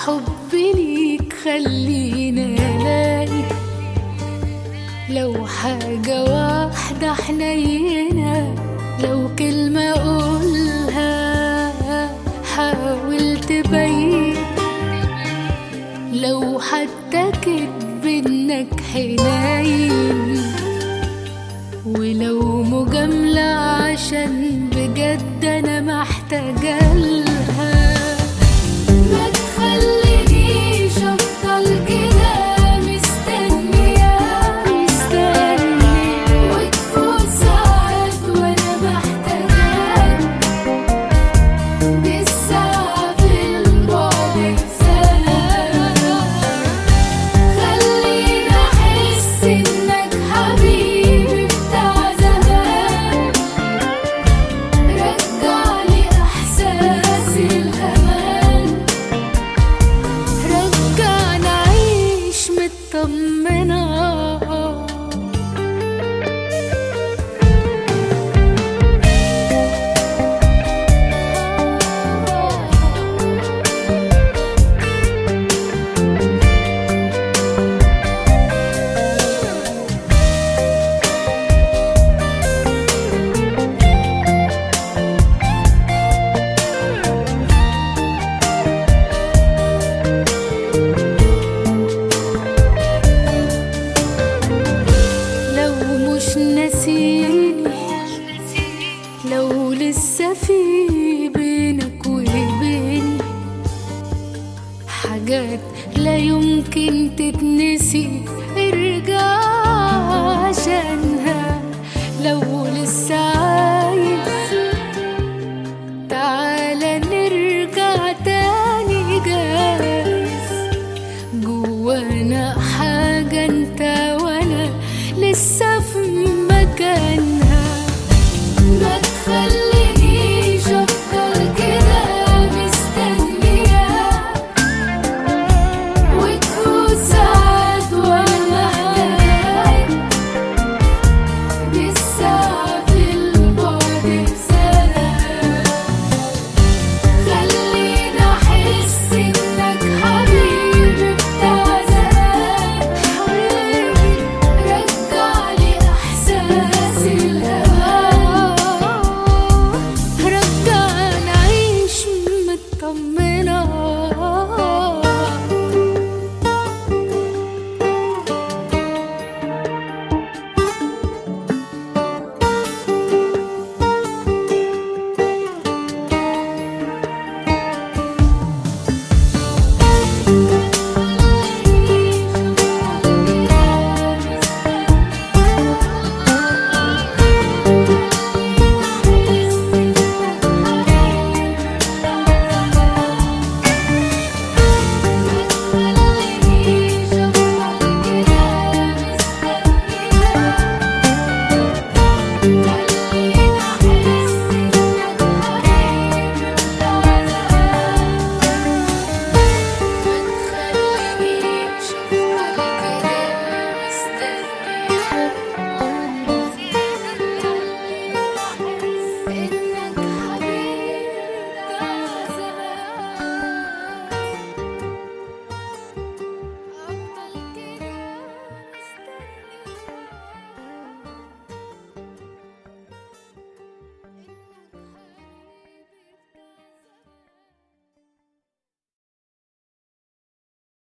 حبي ليك خلينا الاقي لو حاجة واحدة حنينة لو كلمة أقولها حاول تبين لو حتى كدب إنك حنين ولو مجاملة عشان بجد أنا محتاجة لها ما تخلينيش أفضل كده مستنية مستني وتفوت ساعات وأنا محتاجاك بالساعة في البعد سنة خليني أحس إنك حبيبي بتاع زمان رجعلي إحساس الأمان رجعنا أعيش مطمنة لو مش ناسيني لو لسه في بينك وبيني حاجات لا يمكن تتنسي